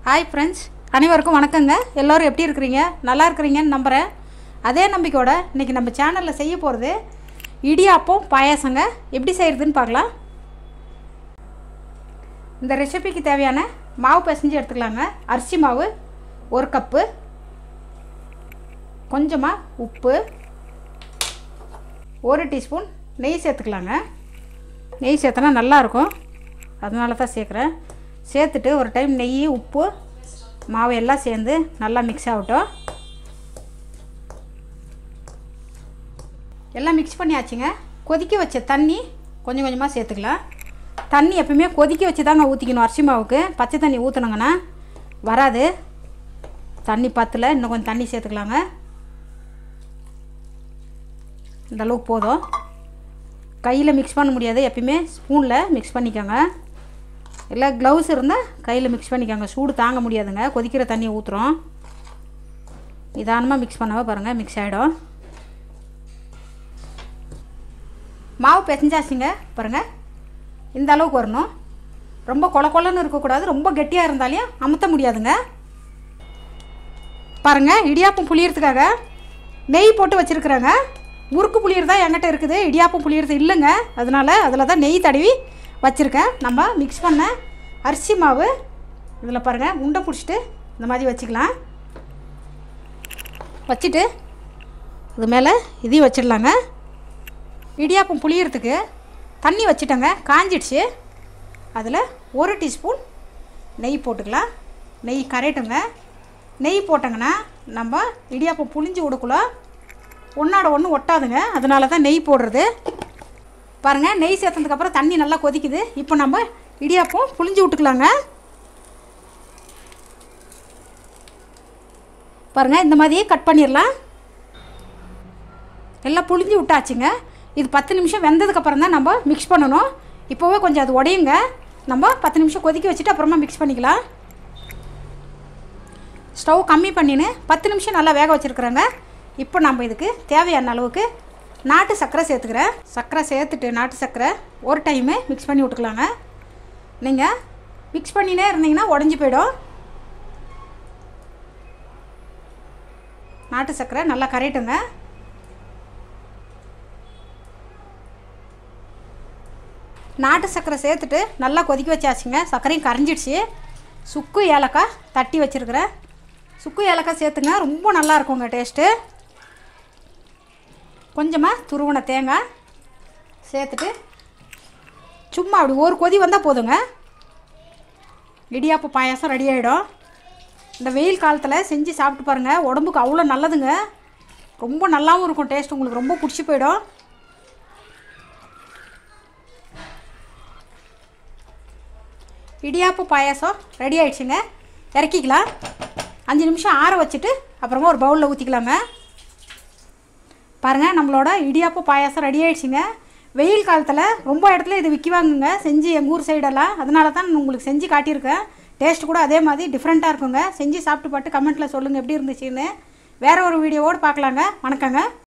hi friends அனைவருக்கும் வணக்கங்க எல்லோரும் எப்படி இருக்கிறீங்க நல்லா இருக்கிறீங்கன்னு நம்புகிறேன் அதே நம்பிக்கையோட இன்றைக்கி நம்ம சேனலில் செய்ய போகிறது இடியாப்பம் பாயாசங்க எப்படி செய்கிறதுன்னு பார்க்கலாம் இந்த ரெசிபிக்கு தேவையான மாவு பிசைஞ்சு எடுத்துக்கலாங்க அரிசி மாவு ஒரு கப்பு கொஞ்சமாக உப்பு ஒரு டீஸ்பூன் நெய் சேர்த்துக்கலாங்க நெய் சேர்த்தனா நல்லாயிருக்கும் அதனால தான் சேர்க்குறேன் சேர்த்துட்டு ஒரு டைம் நெய் உப்பு மாவு எல்லாம் சேர்ந்து நல்லா மிக்ஸ் ஆகட்டும் எல்லாம் மிக்ஸ் பண்ணியாச்சுங்க கொதிக்க வச்ச தண்ணி கொஞ்சம் கொஞ்சமாக சேர்த்துக்கலாம் தண்ணி எப்பவுமே கொதிக்க வச்சு தாங்க ஊற்றிக்கணும் அரிசி மாவுக்கு பச்சை தண்ணி ஊற்றுனங்கன்னா வராது தண்ணி பத்தில் இன்னும் கொஞ்சம் தண்ணி சேர்த்துக்கலாங்க இந்த அளவுக்கு போதும் கையில் மிக்ஸ் பண்ண முடியாது எப்பயுமே ஸ்பூனில் மிக்ஸ் பண்ணிக்கோங்க இல்லை க்ளவுஸ் இருந்தால் கையில் மிக்ஸ் பண்ணிக்கோங்க சூடு தாங்க முடியாதுங்க கொதிக்கிற தண்ணியை ஊற்றுறோம் நிதானமாக மிக்ஸ் பண்ணாமல் பாருங்கள் மிக்ஸ் ஆகிடும் மாவு பிசைஞ்சாச்சுங்க பாருங்கள் இந்த அளவுக்கு வரணும் ரொம்ப கொல கொலன்னு இருக்கக்கூடாது ரொம்ப கெட்டியாக இருந்தாலையும் அமுத்த முடியாதுங்க பாருங்கள் இடியாப்பம் புளியறதுக்காக நெய் போட்டு வச்சுருக்குறேங்க முறுக்கு புளியர் தான் என்கிட்ட இருக்குது இடியாப்பம் புளியறது இல்லைங்க அதனால் அதில் தான் நெய் தடவி வச்சுருக்கேன் நம்ம மிக்ஸ் பண்ண அரிசி மாவு இதில் பாருங்கள் உண்டை பிடிச்சிட்டு இந்த மாதிரி வச்சுக்கலாம் வச்சுட்டு இது மேலே இதையும் வச்சிடலாங்க இடியாப்பம் புளியறதுக்கு தண்ணி வச்சுட்டேங்க காஞ்சிடுச்சு அதில் ஒரு டீஸ்பூன் நெய் போட்டுக்கலாம் நெய் கரையட்டுங்க நெய் போட்டங்கன்னா நம்ம இடியாப்பம் புளிஞ்சு விடக்குள்ள ஒன்றோட ஒன்று ஒட்டாதுங்க அதனால தான் நெய் போடுறது பாருங்கள் நெய் சேர்த்ததுக்கப்புறம் தண்ணி நல்லா கொதிக்குது இப்போ நம்ம இடியாப்பம் புளிஞ்சு விட்டுக்கலாங்க பாருங்கள் இந்த மாதிரியே கட் பண்ணிடலாம் எல்லாம் புளிஞ்சு விட்டாச்சுங்க இது பத்து நிமிஷம் வெந்ததுக்கப்புறம் தான் நம்ம மிக்ஸ் பண்ணணும் இப்போவே கொஞ்சம் அது உடையுங்க நம்ம பத்து நிமிஷம் கொதிக்க வச்சுட்டு அப்புறமா மிக்ஸ் பண்ணிக்கலாம் ஸ்டவ் கம்மி பண்ணின்னு பத்து நிமிஷம் நல்லா வேக வச்சுருக்குறேங்க இப்போ நம்ம இதுக்கு தேவையான அளவுக்கு நாட்டு சர்க்கரை சேர்த்துக்கிறேன் சர்க்கரை சேர்த்துட்டு நாட்டு சர்க்கரை ஒரு டைமு மிக்ஸ் பண்ணி விட்டுக்கலாங்க நீங்கள் மிக்ஸ் பண்ணினே இருந்தீங்கன்னா உடஞ்சி போயிடும் நாட்டு சர்க்கரை நல்லா கரையட்டுங்க நாட்டு சர்க்கரை சேர்த்துட்டு நல்லா கொதிக்க வச்சாச்சுங்க சர்க்கரையும் கரைஞ்சிடுச்சு சுக்கு ஏலக்காய் தட்டி வச்சுருக்கிறேன் சுக்கு ஏலக்காய் சேர்த்துங்க ரொம்ப நல்லா இருக்குங்க டேஸ்ட்டு கொஞ்சமாக துருவன தேங்காய் சேர்த்துட்டு சும்மா அப்படி ஒரு கொதி வந்தால் போதுங்க இடியாப்பு பாயாசம் ரெடி ஆகிடும் இந்த வெயில் காலத்தில் செஞ்சு சாப்பிட்டு பாருங்கள் உடம்புக்கு அவ்வளோ நல்லதுங்க ரொம்ப நல்லாவும் இருக்கும் டேஸ்ட் உங்களுக்கு ரொம்ப பிடிச்சி போயிடும் இடியாப்பு பாயாசம் ரெடி ஆயிடுச்சுங்க இறக்கிக்கலாம் அஞ்சு நிமிஷம் ஆற வச்சுட்டு அப்புறமா ஒரு பவுலில் ஊற்றிக்கலாங்க பாருங்கள் நம்மளோட இடியாப்பு பாயாசம் ரெடி ஆயிடுச்சுங்க வெயில் காலத்தில் ரொம்ப இடத்துல இது விற்கிவாங்குங்க செஞ்சு எங்கள் ஊர் சைடெல்லாம் அதனால தான் உங்களுக்கு செஞ்சு காட்டியிருக்கேன் டேஸ்ட் கூட அதே மாதிரி டிஃப்ரெண்ட்டாக இருக்குங்க செஞ்சு சாப்பிட்டு பாட்டு கமெண்ட்டில் சொல்லுங்கள் எப்படி இருந்துச்சுன்னு வேறு ஒரு வீடியோவோடு பார்க்கலாங்க வணக்கங்க